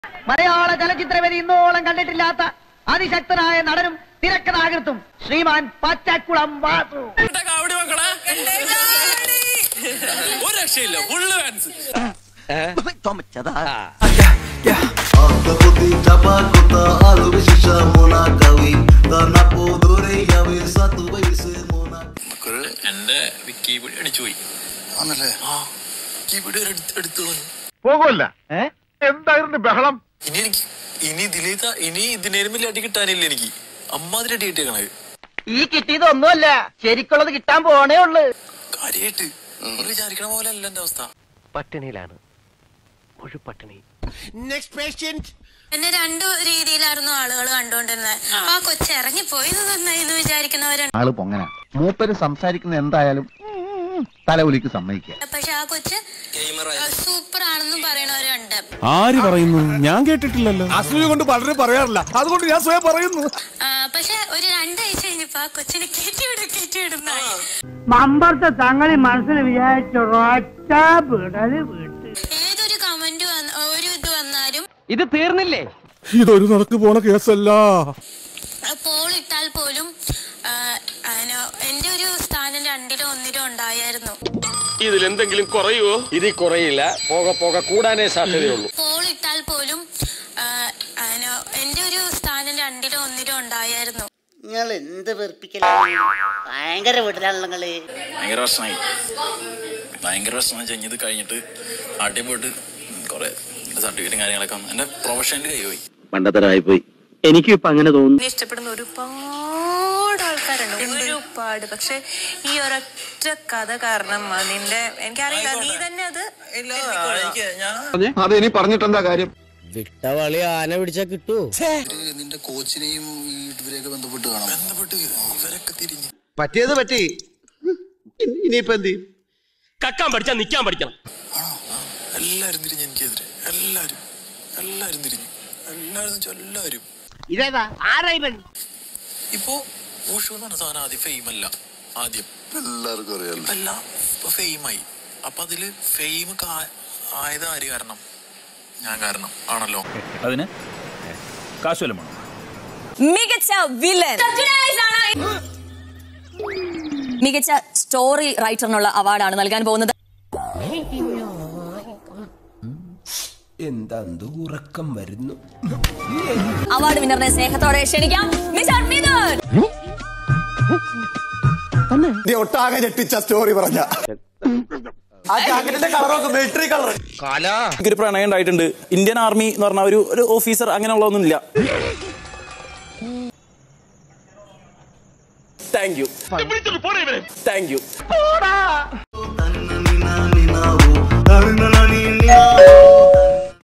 മലയാള ചലച്ചിത്രവേദി ഇന്നോളം കണ്ടിട്ടില്ലാത്ത അതിശക്തനായ നടനും തിരക്കഥാകൃത്തും ശ്രീമാൻ പച്ചക്കുളം വാസു കാവടി മക്കളെ ഒരു രക്ഷയില്ല full fans Akka puti tapa kota alu bishisha mona kawi Tana podore yawe satu baise mona എന്റെ വിക്കിപീഡിയ അടിച്ചു പോയി ആണല്ലേ ആ വിക്കിപീഡിയ എടുത്ത് എടുത്തു കളഞ്ഞു. പോകുമല്ല എന്തായിരുന്നു ബഹളം ഇനി എനിക്ക് ഇനി ഇതിലേക്ക് ഇനി ഇതിനേലും വലിയ അടി കിട്ടാനില്ല എനിക്ക് അമ്മാതിരി അടി കിട്ടിയേക്കണത് ഈ കിട്ടിയതൊന്നുമല്ല ശരിക്കുള്ളത് കിട്ടാൻ പോണേ ഉള്ളു കാര്യായിട്ട് നിങ്ങൾ വിചാരിക്കണ പോലെ അല്ല എന്റെ അവസ്ഥ പട്ടിണിയിലാണ് മുഴുപട്ടിണി എന്നെ രണ്ടു രീതിയിലായിരുന്നു ആളുകൾ കണ്ടുകൊണ്ടിരുന്നത് ആ കൊച്ചു ഇറങ്ങിപ്പോയി എന്ന് വിചാരിക്കുന്നവരുണ്ട് ആള് പൊങ്ങന മൂപ്പര് സംസാരിക്കുന്ന എന്തായാലും തലകുലിക്ക് സമ്മതിക്കുക പക്ഷെ ആ കൊച്ച് സൂപ്പർ ആണെന്നും പറയണവരുണ്ട് ആര് പറയുന്നു ഞാൻ കേട്ടിട്ടില്ലല്ലോ അസൂയ കൊണ്ട് പലരും പറയാറില്ല അതുകൊണ്ട് ഞാൻ സ്വയം പറയുന്നു ആ, പക്ഷെ ഒരു രണ്ടാഴ്ച കഴിഞ്ഞപ്പോ ആ കൊച്ചിനെ കയറ്റിവിടും കയറ്റിവിടുന്നായി മമ്പർത്തെ തങ്ങളി മനസ്സിൽ വിചാരിച്ച ഒറ്റ വിടല് വിട്ട് ഏതൊരു കമന്റ് ഒരു ഇത് വന്നാലും ഇത് തീർന്നില്ലേ ഇതൊരു നടക്ക് പോണ കേസല്ല പോൾ ഇട്ടാൽ പോലും ആ, അതിന് എന്റെ ഒരു സ്ഥാനം രണ്ടിലോ ഒന്നിലോ ഉണ്ടായിരുന്നു ഇതിലെന്തെങ്കിലും കുറയുവോ ഇതിൽ കുറയില്ല പോക പോക കൂടാനേ സാധ്യതയുള്ളൂ പോൾ ഇട്ടാൽ പോലും ആ, അതിന് എന്റെ ഒരു സ്ഥാനം രണ്ടിലോ ഒന്നിലോ ഉണ്ടായിരുന്നു നിങ്ങൾ എന്ത് വെറുപ്പിക്കലാണ് ഭയങ്കര വീട്ടിലാണല്ലോ നിങ്ങള് ഭയങ്കര പ്രശ്നമായി ഭയങ്കര പ്രശ്നം ചെഞ്ഞത് കഴിഞ്ഞിട്ട് നാട്ടിൽ പോയിട്ട് കുറെ സർട്ടിഫിക്കറ്റും കാര്യങ്ങളൊക്കെ വന്നു എന്റെ പ്രൊഫഷനിൽ കൈപോയി മണ്ടത്തരായി പോയി എനിക്കും ഇപ്പൊ അങ്ങനെ തോന്നുന്നു ഇഷ്ടപ്പെടുന്ന ഒരുപാട് ആൾക്കാരുണ്ട് ഒരുപാട് പക്ഷെ ഈ ഒരൊറ്റ കഥ കാരണം നിന്റെ എനിക്കറിയില്ല നീ തന്നെ അത് എനിക്ക് ഞാൻ അത് ഇനി പറഞ്ഞിട്ടെന്താ കാര്യം വിട്ടവളി ആന പിടിച്ചാ കിട്ടൂ നിന്റെ കോച്ചിനെയും ഇവരെയൊക്കെ ബന്ധപ്പെട്ട് കാണാം ബന്ധപ്പെട്ട് ഇവരൊക്കെ തിരിഞ്ഞ് പറ്റിയത് പറ്റി ഇനിയിപ്പോ എന്ത് ചെയ്യും കക്കാൻ പഠിച്ചാ നിക്കാൻ പഠിക്കണം ആണോ എല്ലാരും തിരിഞ്ഞ് എനിക്കെതിരെ എല്ലാരും എല്ലാരും തിരിഞ്ഞു എല്ലാരും എന്ന് വെച്ചാ എല്ലാരും ഇതേതാ ആരാ ഇവൻ ഇപ്പോ ഊഷു എന്ന് പറഞ്ഞ സാധനം ആദ്യം ഫെയിം അല്ല ആദ്യം എല്ലാവർക്കും അറിയാലോ ഇപ്പൊ എല്ലാം ഫെയിമായി അപ്പൊ അതില് ഫെയിം ആയത് ആര് കാരണം ഞാൻ കാരണം ആണല്ലോ അതിന് കാശ് വല്ലതും വേണം മികച്ച വില്ലൻ മികച്ച സ്റ്റോറി റൈറ്ററിനുള്ള അവാർഡാണ് നൽകാൻ പോകുന്നത് എന്താ ഉറക്കം വരുന്നു അവാർഡ് വിന്നറിനെ സ്നേഹത്തോടെ ക്ഷണിക്കാം മിസ്റ്റർ മിഥുൻ ഒട്ടാകെ ഞെട്ടിച്ച സ്റ്റോറി പറഞ്ഞ എനിക്കൊരു പ്രണയം ഉണ്ടായിട്ടുണ്ട് ഇന്ത്യൻ ആർമി എന്ന് പറഞ്ഞ ഒരു ഒരു ഓഫീസർ അങ്ങനെയുള്ളതൊന്നുമില്ല താങ്ക് യു താങ്ക് യു